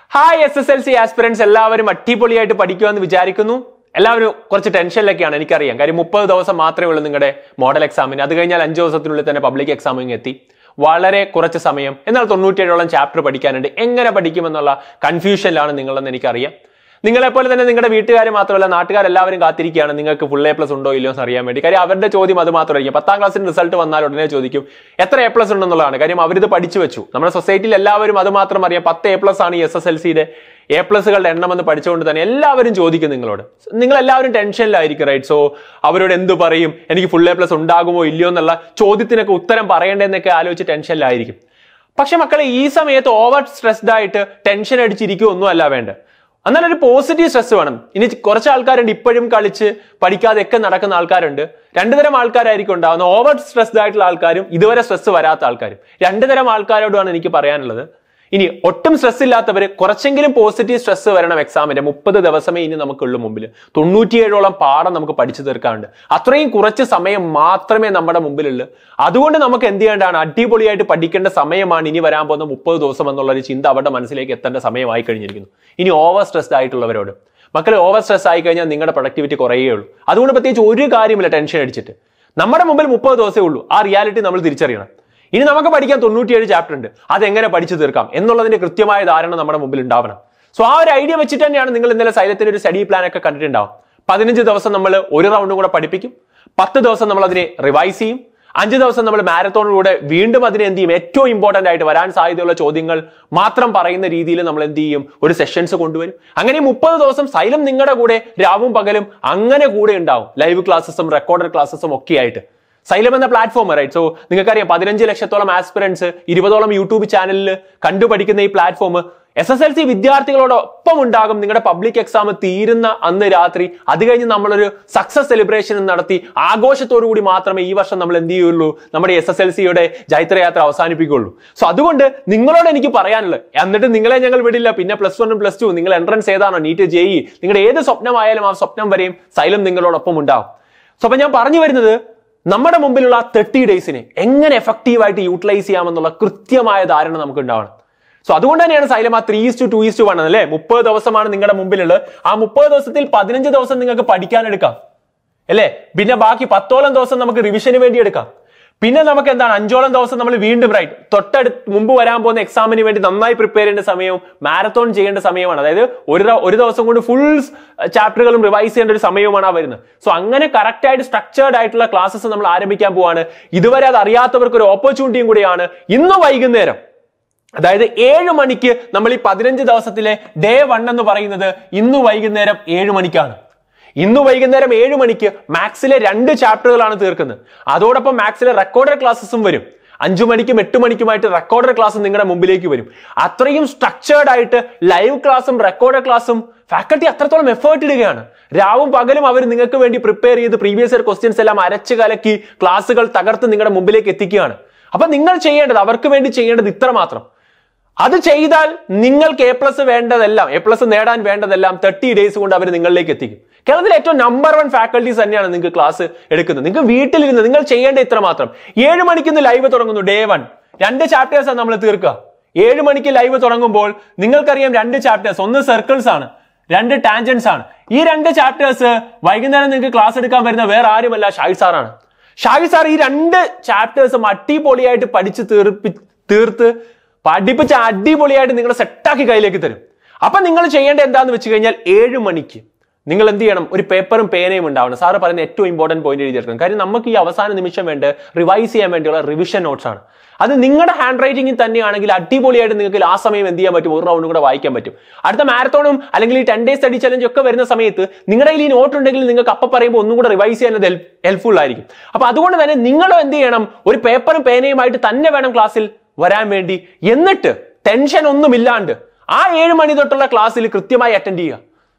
hi S S L C aspirants എല്ലാവരും അടിപൊളിയായിട്ട് പഠിക്കുമെന്ന് വിചാരിക്കുന്നു എല്ലാവരും കുറച്ച് ടെൻഷനിലൊക്കെയാണ് എനിക്കറിയാം കാര്യം മുപ്പത് ദിവസം മാത്രമേ ഉള്ളൂ നിങ്ങളുടെ മോഡൽ എക്സാമിന് അത് കഴിഞ്ഞാൽ അഞ്ച് ദിവസത്തിനുള്ളിൽ തന്നെ പബ്ലിക് എക്സാമിങ് എത്തി വളരെ കുറച്ച് സമയം എന്നാൽ തൊണ്ണൂറ്റിയേഴോളം ചാപ്റ്റർ പഠിക്കാനുണ്ട് എങ്ങനെ പഠിക്കുമെന്നുള്ള കൺഫ്യൂഷനിലാണ് നിങ്ങളെന്ന് എനിക്കറിയാം നിങ്ങളെപ്പോലെ തന്നെ നിങ്ങളുടെ വീട്ടുകാർ മാത്രമല്ല നാട്ടുകാരെല്ലാവരും കാത്തിരിക്കുകയാണ് നിങ്ങൾക്ക് ഫുൾ എ പ്ലസ് ഉണ്ടോ ഇല്ലയോ എന്ന് അറിയാൻ വേണ്ടി കാര്യം അവരുടെ ചോദ്യം അത് മാത്രമായിരിക്കും പത്താം ക്ലാസ്സിന് റിസൾട്ട് വന്നാൽ ഉടനെ ചോദിക്കും എത്ര എ പ്ലസ് ഉണ്ടെന്നുള്ളതാണ് കാര്യം അവരിത് പഠിച്ചു വെച്ചു നമ്മുടെ സൊസൈറ്റിയിൽ എല്ലാവരും അത് മാത്രം അറിയാം പത്ത് എ പ്ലസ് ആണ് ഈ എസ് എസ് എൽ സിയുടെ എ പ്ലസുകളുടെ എണ്ണം എന്ന് പഠിച്ചുകൊണ്ട് തന്നെ എല്ലാവരും ചോദിക്കും നിങ്ങളോട് നിങ്ങൾ എല്ലാവരും ടെൻഷനിലായിരിക്കും റൈറ്റ് സോ അവരോട് എന്ത് പറയും എനിക്ക് ഫുൾ എ പ്ലസ് ഉണ്ടാകുമോ ഇല്ലയോ എന്നുള്ള ചോദ്യത്തിനൊക്കെ ഉത്തരം പറയേണ്ടതെന്നൊക്കെ ആലോചിച്ച് ടെൻഷനിലായിരിക്കും പക്ഷെ മക്കളെ ഈ സമയത്ത് ഓവർ സ്ട്രെസ്ഡ് ആയിട്ട് ടെൻഷൻ അടിച്ചിരിക്കുക ഒന്നും അല്ല വേണ്ട എന്നാൽ ഒരു പോസിറ്റീവ് സ്ട്രെസ് വേണം ഇനി കുറച്ച് ആൾക്കാരുണ്ട് ഇപ്പോഴും കളിച്ച് പഠിക്കാതെ ഒക്കെ നടക്കുന്ന ആൾക്കാരുണ്ട് രണ്ടു തരം ആൾക്കാരായിരിക്കും ഉണ്ടാവുന്ന ഓവർ സ്ട്രെസ്ഡ് ആയിട്ടുള്ള ആൾക്കാരും ഇതുവരെ സ്ട്രെസ് വരാത്ത ആൾക്കാരും രണ്ടു തരം ആൾക്കാരോടാണ് എനിക്ക് പറയാനുള്ളത് ഇനി ഒട്ടും സ്ട്രെസ് ഇല്ലാത്തവര് കുറച്ചെങ്കിലും പോസിറ്റീവ് സ്ട്രെസ് വരണം എക്സാമിന്റെ മുപ്പത് ദിവസമേ ഇനി നമുക്കുള്ളൂ മുമ്പിൽ തൊണ്ണൂറ്റിയേഴോളം പാഠം നമുക്ക് പഠിച്ചു തീർക്കാനുണ്ട് അത്രയും കുറച്ച് സമയം മാത്രമേ നമ്മുടെ മുമ്പിലുള്ളൂ അതുകൊണ്ട് നമുക്ക് എന്ത് ചെയ്യേണ്ടതാണ് അടിപൊളിയായിട്ട് പഠിക്കേണ്ട സമയമാണ് ഇനി വരാൻ പോകുന്ന മുപ്പത് ദിവസം എന്നുള്ള ഒരു ചിന്ത അവരുടെ മനസ്സിലേക്ക് എത്തേണ്ട സമയമായി കഴിഞ്ഞിരിക്കുന്നു ഇനി ഓവർ സ്ട്രെസ്ഡ് ആയിട്ടുള്ളവരോട് മക്കൾ ഓവർ സ്ട്രെസ് ആയി കഴിഞ്ഞാൽ നിങ്ങളുടെ പ്രൊഡക്ടിവിറ്റി കുറയേ ഉള്ളൂ അതുകൊണ്ട് പ്രത്യേകിച്ച് ഒരു കാര്യമില്ല ടെൻഷൻ അടിച്ചിട്ട് നമ്മുടെ മുമ്പിൽ മുപ്പത് ദിവസമേ ഉള്ളൂ ആ റിയാലിറ്റി നമ്മൾ തിരിച്ചറിയണം ഇനി നമുക്ക് പഠിക്കാൻ തൊണ്ണൂറ്റിയേഴ് ചാപ്റ്റർ ഉണ്ട് അതെങ്ങനെ പഠിച്ചു തീർക്കാം എന്നുള്ളതിന്റെ കൃത്യമായ ധാരണ നമ്മുടെ മുമ്പിൽ ഉണ്ടാവണം സോ ആ ഒരു ഐഡിയ വെച്ചിട്ട് തന്നെയാണ് നിങ്ങൾ ഇന്നലെ സൈലത്തിന്റെ ഒരു സ്റ്റഡി പ്ലാൻ ഒക്കെ കണ്ടിട്ടുണ്ടാവും പതിനഞ്ച് ദിവസം നമ്മൾ ഒരു റൗണ്ടും കൂടെ പഠിപ്പിക്കും പത്ത് ദിവസം നമ്മൾ അതിനെ റിവൈസ് ചെയ്യും അഞ്ച് ദിവസം നമ്മൾ മാരത്തോണിലൂടെ വീണ്ടും അതിനെ എന്ത് ചെയ്യും ഏറ്റവും ഇമ്പോർട്ടന്റ് ആയിട്ട് വരാൻ സാധ്യതയുള്ള ചോദ്യങ്ങൾ മാത്രം പറയുന്ന രീതിയിൽ നമ്മൾ എന്ത് ചെയ്യും ഒരു സെഷൻസ് കൊണ്ടുവരും അങ്ങനെ മുപ്പത് ദിവസം സൈലം നിങ്ങളുടെ കൂടെ രാവും പകലും അങ്ങനെ കൂടെ ഉണ്ടാവും ലൈവ് ക്ലാസ്സസും റെക്കോർഡഡ് ക്ലാസ്സസും ഒക്കെ ആയിട്ട് സൈലം എന്ന പ്ലാറ്റ്ഫോം റൈറ്റ് സോ നിങ്ങൾക്കറിയാം പതിനഞ്ച് ലക്ഷത്തോളം ആസ്പിറൻസ് ഇരുപതോളം യൂട്യൂബ് ചാനലിൽ കണ്ടുപഠിക്കുന്ന ഈ platform S S L C വിദ്യാർത്ഥികളോടൊപ്പം ഉണ്ടാകും നിങ്ങളുടെ പബ്ലിക് എക്സാം തീരുന്ന അന്ന് രാത്രി അത് കഴിഞ്ഞ് നമ്മളൊരു സക്സസ് സെലിബ്രേഷൻ നടത്തി ആഘോഷത്തോടു കൂടി മാത്രമേ ഈ വർഷം നമ്മൾ എന്ത് ചെയ്യുള്ളൂ നമ്മുടെ എസ് എസ് എൽ സിയുടെ ജൈത്രയാത്ര അവസാനിപ്പിക്കുകയുള്ളൂ സോ അതുകൊണ്ട് നിങ്ങളോട് എനിക്ക് പറയാനുള്ളത് എന്നിട്ട് നിങ്ങളെ ഞങ്ങൾ വിടില്ല പിന്നെ പ്ലസ് വണ്ണും പ്ലസ് ടു നിങ്ങൾ എൻട്രൻസ് ഏതാണോ നീറ്റ് ജെഇ നിങ്ങളുടെ ഏത് സ്വപ്നമായാലും ആ സ്വപ്നം വരെയും സൈലം നിങ്ങളോടൊപ്പം ഉണ്ടാവും സോ അപ്പൊ ഞാൻ പറഞ്ഞു വരുന്നത് നമ്മുടെ മുമ്പിലുള്ള തേർട്ടി ഡേയ്സിനെ എങ്ങനെ എഫക്റ്റീവായിട്ട് യൂട്ടിലൈസ് ചെയ്യാമെന്നുള്ള കൃത്യമായ ധാരണ നമുക്ക് ഉണ്ടാവണം സോ അതുകൊണ്ട് തന്നെയാണ് സൈലം ആ three is to two is to one അല്ലേ മുപ്പത് ദിവസമാണ് നിങ്ങളുടെ മുമ്പിലുള്ളത് ആ മുപ്പത് ദിവസത്തിൽ പതിനഞ്ച് ദിവസം നിങ്ങൾക്ക് പഠിക്കാൻ എടുക്കാം അല്ലേ പിന്നെ ബാക്കി പത്തോളം ദിവസം നമുക്ക് റിവിഷന് വേണ്ടി എടുക്കാം പിന്നെ നമുക്ക് എന്താണ് അഞ്ചോളം ദിവസം നമ്മൾ വീണ്ടും റൈറ്റ് തൊട്ടടുത്ത് മുമ്പ് വരാൻ പോകുന്ന എക്സാമിന് വേണ്ടി നന്നായി പ്രിപ്പയർ ചെയ്യേണ്ട സമയവും മാരത്തോൺ ചെയ്യേണ്ട സമയമാണ് അതായത് ഒരു ദ- ഒരു ദിവസം കൊണ്ട് ഫുൾ ചാപ്റ്ററുകളും റിവൈസ് ചെയ്യേണ്ട ഒരു സമയവുമാണ് ആ വരുന്നത് സോ അങ്ങനെ കറക്റ്റ് ആയിട്ട് സ്ട്രക്ചേർഡ് ആയിട്ടുള്ള ക്ലാസ്സസ് നമ്മൾ ആരംഭിക്കാൻ പോവാണ് ഇതുവരെ അത് അറിയാത്തവർക്ക് ഒരു ഓപ്പർച്യൂണിറ്റിയും കൂടിയാണ് ഇന്ന് വൈകുന്നേരം അതായത് ഏഴ് മണിക്ക് നമ്മൾ ഈ പതിനഞ്ച് ദിവസത്തിലെ ഡേ വൺ എന്ന് പറയുന്നത് ഇന്ന് വൈകുന്നേരം ഏഴ് മണിക്കാണ് ഇന്ന് വൈകുന്നേരം ഏഴ് മണിക്ക് മാത്സിലെ രണ്ട് ചാപ്റ്ററുകളാണ് തീർക്കുന്നത് അതോടൊപ്പം മാത്സിലെ റെക്കോർഡഡ് ക്ലാസ്സസും വരും അഞ്ചു മണിക്കും എട്ട് മണിക്കുമായിട്ട് റെക്കോർഡഡ് ക്ലാസ് നിങ്ങളുടെ മുമ്പിലേക്ക് വരും അത്രയും സ്ട്രക്ചേർഡ് ആയിട്ട് ലൈവ് ക്ലാസ്സും റെക്കോർഡഡ് ക്ലാസ്സും ഫാക്കൽറ്റി അത്രത്തോളം എഫേർട്ട് ഇടുകയാണ് രാവും പകലും അവർ നിങ്ങൾക്ക് വേണ്ടി പ്രിപ്പയർ ചെയ്ത് പ്രീവിയസ് ഇയർ ക്വസ്റ്റ്യൻസ് എല്ലാം അരച്ചു കലക്കി ക്ലാസ്സുകൾ തകർത്ത് നിങ്ങളുടെ മുമ്പിലേക്ക് എത്തിക്കുകയാണ് അപ്പൊ നിങ്ങൾ ചെയ്യേണ്ടത് അവർക്ക് വേണ്ടി ചെയ്യേണ്ടത് ഇത്ര മാത്രം അത് ചെയ്താൽ നിങ്ങൾക്ക് എ പ്ലസ് വേണ്ടതെല്ലാം എ പ്ലസ് നേടാൻ വേണ്ടതെല്ലാം തേർട്ടി ഡേയ്സ് കൊണ്ട് അവർ നിങ്ങളിലേക്ക് എത്തിക്കും കേരളത്തിലെ ഏറ്റവും നമ്പർ വൺ ഫാക്കൽറ്റീസ് തന്നെയാണ് നിങ്ങൾക്ക് ക്ലാസ് എടുക്കുന്നത് നിങ്ങൾക്ക് വീട്ടിലിരുന്ന് നിങ്ങൾ ചെയ്യേണ്ട ഇത്ര മാത്രം ഏഴ് മണിക്ക് ഇന്ന് ലൈവ് തുടങ്ങുന്നു ഡേ വൺ രണ്ട് ചാപ്റ്റേഴ്സ് ആണ് നമ്മൾ തീർക്കുക ഏഴ് മണിക്ക് ലൈവ് തുടങ്ങുമ്പോൾ നിങ്ങൾക്കറിയാം രണ്ട് ചാപ്റ്റേഴ്സ് ഒന്ന് സർക്കിൾസ് ആണ് രണ്ട് ടാൻജൻസ് ആണ് ഈ രണ്ട് ചാപ്റ്റേഴ്സ് വൈകുന്നേരം നിങ്ങൾക്ക് ക്ലാസ് എടുക്കാൻ വരുന്ന വേറെ ആരുമല്ല ഷായി സാറാണ് ഷായി സാർ ഈ രണ്ട് ചാപ്റ്റേഴ്സും അടിപൊളിയായിട്ട് പഠിച്ച് തീർപ്പി തീർത്ത് പഠിപ്പിച്ച് അടിപൊളിയായിട്ട് നിങ്ങളെ സെറ്റാക്കി കയ്യിലേക്ക് തരും അപ്പൊ നിങ്ങൾ ചെയ്യേണ്ട എന്താന്ന് വെച്ച് കഴിഞ്ഞാൽ ഏഴ് മണിക്ക് നിങ്ങൾ എന്ത് ചെയ്യണം ഒരു പേപ്പറും പേനയും ഉണ്ടാവണം സാറ് പറയുന്ന ഏറ്റവും ഇമ്പോർട്ടന്റ് പോയിന്റ് എഴുതിയെടുക്കണം കാര്യം നമുക്ക് ഈ അവസാന നിമിഷം വേണ്ട റിവൈസ് ചെയ്യാൻ വേണ്ടിയുള്ള റിവിഷൻ നോട്ട്സ് ആണ് അത് നിങ്ങളുടെ ഹാൻഡ് റൈറ്റിംഗിൽ തന്നെയാണെങ്കിൽ അടിപൊളിയായിട്ട് നിങ്ങൾക്ക് ആ സമയം എന്ത് ചെയ്യാൻ പറ്റും ഒരു റൗണ്ട് കൂടെ വായിക്കാൻ പറ്റും അടുത്ത മാരത്തോണും അല്ലെങ്കിൽ ഈ ടെൻ ഡേയ്സ് സ്റ്റഡി ചലഞ്ച് ഒക്കെ വരുന്ന സമയത്ത് നിങ്ങളുടെ കയ്യിൽ ഈ നോട്ട് ഉണ്ടെങ്കിൽ നിങ്ങൾക്ക് അപ്പം പറയുമ്പോൾ ഒന്നും കൂടെ റിവൈസ് ചെയ്യാൻ അത് ഹെൽപ്ഫുൾ ആയിരിക്കും അപ്പൊ അതുകൊണ്ട് തന്നെ നിങ്ങളും എന്ത് ചെയ്യണം ഒരു പേപ്പറും പേനയുമായിട്ട് തന്നെ വേണം ക്ലാസ്സിൽ വരാൻ വേണ്ടി എന്നിട്ട് ടെൻഷൻ ഒന്നുമില്ലാണ്ട് ആ ഏഴ് മണി തൊട്ടുള്ള ക്ലാസ്സിൽ കൃത്യമായി അറ്റൻഡ് ചെയ്യുക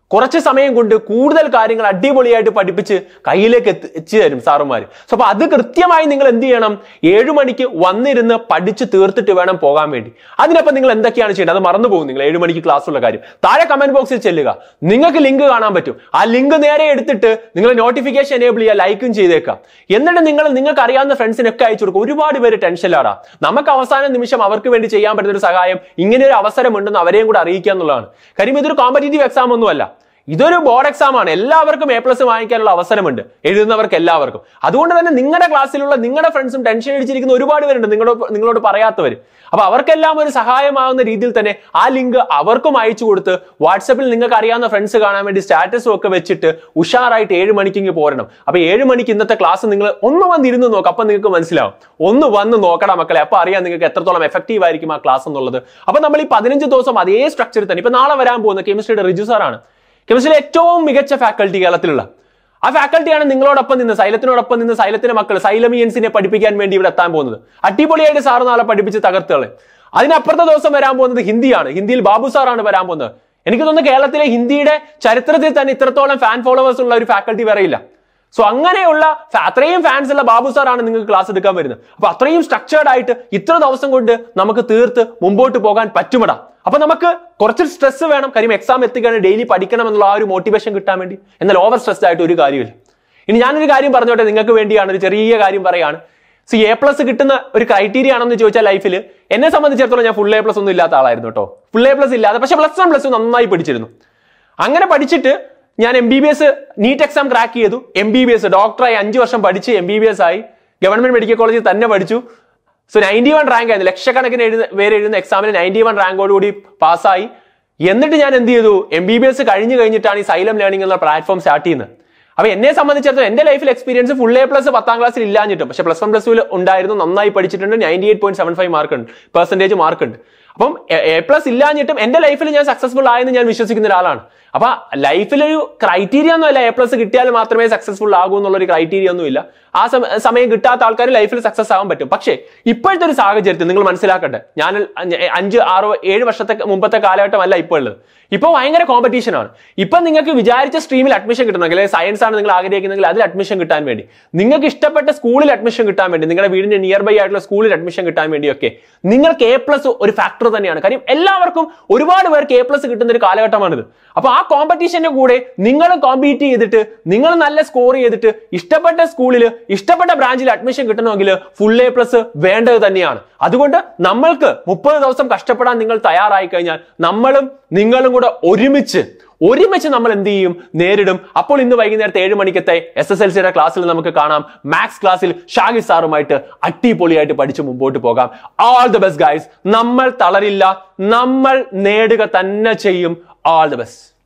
കുറച്ച് സമയം കൊണ്ട് കൂടുതൽ കാര്യങ്ങൾ അടിപൊളിയായിട്ട് പഠിപ്പിച്ച് കയ്യിലേക്ക് എത്തി- എത്തിച്ചു തരും സാറുമാർ സോ അപ്പൊ അത് കൃത്യമായി നിങ്ങൾ എന്ത് ചെയ്യണം ഏഴു മണിക്ക് വന്നിരുന്ന് പഠിച്ച് തീർത്തിട്ട് വേണം പോകാൻ വേണ്ടി അതിനപ്പം നിങ്ങൾ എന്തൊക്കെയാണ് ചെയ്യേണ്ടത് അത് മറന്നു പോകും നിങ്ങൾ ഏഴു മണിക്ക് ക്ലാസ് ഉള്ള കാര്യം താഴെ കമന്റ് ബോക്സിൽ ചെല്ലുക നിങ്ങൾക്ക് ലിങ്ക് കാണാൻ പറ്റും ആ ലിങ്ക് നേരെ എടുത്തിട്ട് നിങ്ങൾ നോട്ടിഫിക്കേഷൻ എനേബിൾ ചെയ്യുക ലൈക്കും ചെയ്തേക്കാം എന്നിട്ട് നിങ്ങൾ നിങ്ങൾക്ക് അറിയാവുന്ന ഫ്രണ്ട്സിനൊക്കെ അയച്ചു കൊടുക്കും ഒരുപാട് പേര് ടെൻഷനിലാടാ നമുക്ക് അവസാന നിമിഷം അവർക്ക് വേണ്ടി ചെയ്യാൻ പറ്റുന്ന ഒരു സഹായം ഇങ്ങനെ ഒരു അവസരം ഉണ്ടെന്ന് അവരെയും കൂടെ അറിയിക്കുക എന്നുള്ളതാണ് കാര്യം ഇതൊരു കോമ്പറ്റേറ്റീവ് എക്സാം ഒന്നുമല്ല ഇതൊരു ബോർഡ് എക്സാം ആണ് എല്ലാവർക്കും എ പ്ലസ് വാങ്ങിക്കാനുള്ള അവസരമുണ്ട് എഴുതുന്നവർക്ക് എല്ലാവർക്കും അതുകൊണ്ട് തന്നെ നിങ്ങളുടെ ക്ലാസ്സിലുള്ള നിങ്ങളുടെ ഫ്രണ്ട്സും ടെൻഷൻ അടിച്ചിരിക്കുന്ന ഒരുപാട് പേരുണ്ട് നിങ്ങളോട് നിങ്ങളോട് പറയാത്തവർ അപ്പൊ അവർക്കെല്ലാം ഒരു സഹായമാകുന്ന രീതിയിൽ തന്നെ ആ ലിങ്ക് അവർക്കും അയച്ചു കൊടുത്ത് വാട്സപ്പിൽ നിങ്ങൾക്ക് അറിയാവുന്ന ഫ്രണ്ട്സ് കാണാൻ വേണ്ടി സ്റ്റാറ്റസും ഒക്കെ വെച്ചിട്ട് ഉഷാറായിട്ട് ഏഴ് മണിക്ക് ഇങ്ങ് പോരണം അപ്പൊ ഏഴ് മണിക്ക് ഇന്നത്തെ ക്ലാസ് നിങ്ങൾ ഒന്ന് വന്നിരുന്ന് നോക്കാം അപ്പൊ നിങ്ങൾക്ക് മനസ്സിലാവും ഒന്ന് വന്ന് നോക്കടാ മക്കളെ അപ്പൊ അറിയാം നിങ്ങൾക്ക് എത്രത്തോളം എഫക്റ്റീവ് ആയിരിക്കും ആ ക്ലാസ് എന്നുള്ളത് അപ്പൊ നമ്മൾ ഈ പതിനഞ്ച് ദിവസം അതേ സ്ട്രക്ചറിൽ തന്നെ ഇപ്പൊ നാളെ വരാൻ പോകുന്ന കെമിസ്ട്രിയുടെ റിജു സാറാണ് കെമിസ്ട്രിയിലെ ഏറ്റവും മികച്ച ഫാക്കൽറ്റി കേരളത്തിലുള്ള ആ ഫാക്കൽറ്റിയാണ് നിങ്ങളോടൊപ്പം നിന്ന് സൈലത്തിനോടൊപ്പം നിന്ന് സൈലത്തിന്റെ മക്കൾ സൈലമിയൻസിനെ പഠിപ്പിക്കാൻ വേണ്ടി ഇവിടെ എത്താൻ പോകുന്നത് അടിപൊളിയായിട്ട് സാറ് നാളെ പഠിപ്പിച്ച് തകർത്തുകളെ അതിനപ്പുറത്തെ ദിവസം വരാൻ പോകുന്നത് ഹിന്ദിയാണ് ഹിന്ദിയിൽ ബാബു സാറാണ് വരാൻ പോകുന്നത് എനിക്ക് തോന്നുന്നു കേരളത്തിലെ ഹിന്ദിയുടെ ചരിത്രത്തിൽ തന്നെ ഇത്രത്തോളം ഫാൻ ഫോളോവേഴ്സ് ഉള്ള ഒരു ഫാക്കൽറ്റി വേറെ ഇല്ല സോ അങ്ങനെയുള്ള ഫ- അത്രയും ഫാൻസ് ഉള്ള ബാബു സാറാണ് നിങ്ങൾക്ക് ക്ലാസ് എടുക്കാൻ വരുന്നത് അപ്പൊ അത്രയും സ്ട്രക്ചേർഡ് ആയിട്ട് ഇത്ര ദിവസം കൊണ്ട് നമുക്ക് തീർത്ത് മുമ്പോട്ട് പോകാൻ പറ്റുമടാ അപ്പൊ നമുക്ക് കുറച്ച് സ്ട്രെസ് വേണം കാര്യം എക്സാം എത്തിക്കാണ് ഡെയിലി പഠിക്കണം എന്നുള്ള ആ ഒരു മോട്ടിവേഷൻ കിട്ടാൻ വേണ്ടി എന്നാൽ ഓവർ സ്ട്രെസ്ഡ് ആയിട്ട് ഒരു കാര്യമില്ല ഇനി ഞാനൊരു കാര്യം പറഞ്ഞോട്ടെ നിങ്ങൾക്ക് വേണ്ടിയാണ് ഒരു ചെറിയ കാര്യം പറയാണ് സി എ പ്ലസ് കിട്ടുന്ന ഒരു ക്രൈറ്റീരിയ ആണെന്ന് ചോദിച്ചാൽ ലൈഫിൽ എന്നെ സംബന്ധിച്ചിടത്തോളം ഞാൻ ഫുൾ എ പ്ലസ് ഒന്നും ഇല്ലാത്ത ആളായിരുന്നു കേട്ടോ ഫുൾ എ പ്ലസ് ഇല്ലാതെ പക്ഷെ പ്ലസ് വൺ പ്ലസ് ടു നന്നായി പഠിച്ചിരുന്നു അങ്ങനെ പഠിച്ചിട്ട് ഞാൻ M B B S NEET exam crack ചെയ്തു എം ബി ബി എസ് ഡോക്ടറായി അഞ്ച് വർഷം പഠിച്ച് എം ബി ബി എസ് ആയി ഗവൺമെന്റ് മെഡിക്കൽ കോളേജിൽ തന്നെ പഠിച്ചു സോ നയൻറ്റി വൺ റാങ്ക് ആയിരുന്നു ലക്ഷക്കണക്കിന് എഴുതുന്ന പേര് എഴുതുന്ന എക്സാമിന് നയൻറ്റി വൺ റാങ്കോടുകൂടി പാസ്സായി എന്നിട്ട് ഞാൻ എന്ത് ചെയ്തു എം ബി ബി എസ് കഴിഞ്ഞ് കഴിഞ്ഞിട്ടാണ് ഈ സൈലം ലേണിംഗ് എന്ന പ്ലാറ്റ്ഫോം സ്റ്റാർട്ട് ചെയ്യുന്നത് അപ്പൊ എന്നെ സംബന്ധിച്ചിടത്തോളം എന്റെ ലൈഫിൽ എക്സ്പീരിയൻസ് ഫുൾ എ പ്ലസ് പത്താം ക്ലാസ്സിൽ ഇല്ലാഞ്ഞിട്ടും പക്ഷെ പ്ലസ് വൺ പ്ലസ് ടുവിൽ ഉണ്ടായിരുന്നു നന്നായി പഠിച്ചിട്ടുണ്ട് ninety eight point seven five mark ഉണ്ട് പെർസെന്റേജ് മാർക്ക് ഉണ്ട് അപ്പം എ പ്ലസ് ഇല്ലാഞ്ഞിട്ടും എന്റെ ലൈഫിൽ ഞാൻ സക്സസ്ഫുൾ ആയെന്ന് ഞാൻ വിശ്വസിക്കുന്ന ഒരാളാണ് അപ്പൊ ലൈഫിൽ ഒരു ക്രൈറ്റീരിയ ഒന്നും അല്ല എ പ്ലസ് കിട്ടിയാൽ മാത്രമേ സക്സസ്ഫുൾ ആകൂ എന്നുള്ള ഒരു ക്രൈറ്റീരിയ ഒന്നും ഇല്ല ആ സമ- സമയം കിട്ടാത്ത ആൾക്കാർ ലൈഫിൽ സക്സസ് ആവാൻ പറ്റും പക്ഷേ ഇപ്പോഴത്തെ ഒരു സാഹചര്യത്തിൽ നിങ്ങൾ മനസ്സിലാക്കട്ടെ ഞാൻ അഞ്ച് അഞ്ച് ആറോ ഏഴ് വർഷത്തെ മുമ്പത്തെ കാലഘട്ടമല്ല ഇപ്പോൾ ഉള്ളത് ഇപ്പൊ ഭയങ്കര കോമ്പറ്റീഷൻ ആണ് ഇപ്പൊ നിങ്ങൾക്ക് വിചാരിച്ച സ്ട്രീമിൽ അഡ്മിഷൻ കിട്ടണമെങ്കിൽ സയൻസ് ആണ് നിങ്ങൾ ആഗ്രഹിക്കുന്നെങ്കിൽ അതിൽ അഡ്മിഷൻ കിട്ടാൻ വേണ്ടി നിങ്ങൾക്ക് ഇഷ്ടപ്പെട്ട സ്കൂളിൽ അഡ്മിഷൻ കിട്ടാൻ വേണ്ടി നിങ്ങളുടെ വീടിന്റെ നിയർ ബൈ ആയിട്ടുള്ള സ്കൂളിൽ അഡ്മിഷൻ കിട്ടാൻ വേണ്ടിയൊക്കെ നിങ്ങൾക്ക് എ പ്ലസ് ഒരു ഫാക്ടർ തന്നെയാണ് കാര്യം എല്ലാവർക്കും ഒരുപാട് പേർക്ക് എ പ്ലസ് കിട്ടുന്ന ഒരു കാലഘട്ടമാണിത് അപ്പൊ ആ കോമ്പറ്റീഷന്റെ കൂടെ നിങ്ങൾ കോമ്പീറ്റ് ചെയ്തിട്ട് നിങ്ങൾ നല്ല സ്കോർ ചെയ്തിട്ട് ഇഷ്ടപ്പെട്ട സ്കൂളിൽ ഇഷ്ടപ്പെട്ട ബ്രാഞ്ചിൽ അഡ്മിഷൻ കിട്ടണമെങ്കിൽ ഫുൾ എ പ്ലസ് വേണ്ടത് തന്നെയാണ് അതുകൊണ്ട് നമ്മൾക്ക് മുപ്പത് ദിവസം കഷ്ടപ്പെടാൻ നിങ്ങൾ തയ്യാറായി കഴിഞ്ഞാൽ നമ്മളും നിങ്ങളും കൂടെ ഒരുമിച്ച് ഒരുമിച്ച് നമ്മൾ എന്ത് ചെയ്യും നേരിടും അപ്പോൾ ഇന്ന് വൈകുന്നേരത്തെ ഏഴ് മണിക്കത്തെ എസ് എസ് എൽ സിയുടെ ക്ലാസ്സിൽ നമുക്ക് കാണാം മാത്സ് ക്ലാസ്സിൽ ഷാഗി സാറുമായിട്ട് അടിപൊളിയായിട്ട് പഠിച്ച് മുമ്പോട്ട് പോകാം ആൾ ദ ബെസ്റ്റ് ഗൈസ് നമ്മൾ തളരില്ല നമ്മൾ നേടുക തന്നെ ചെയ്യും ആൾ ദ ബെസ്റ്റ്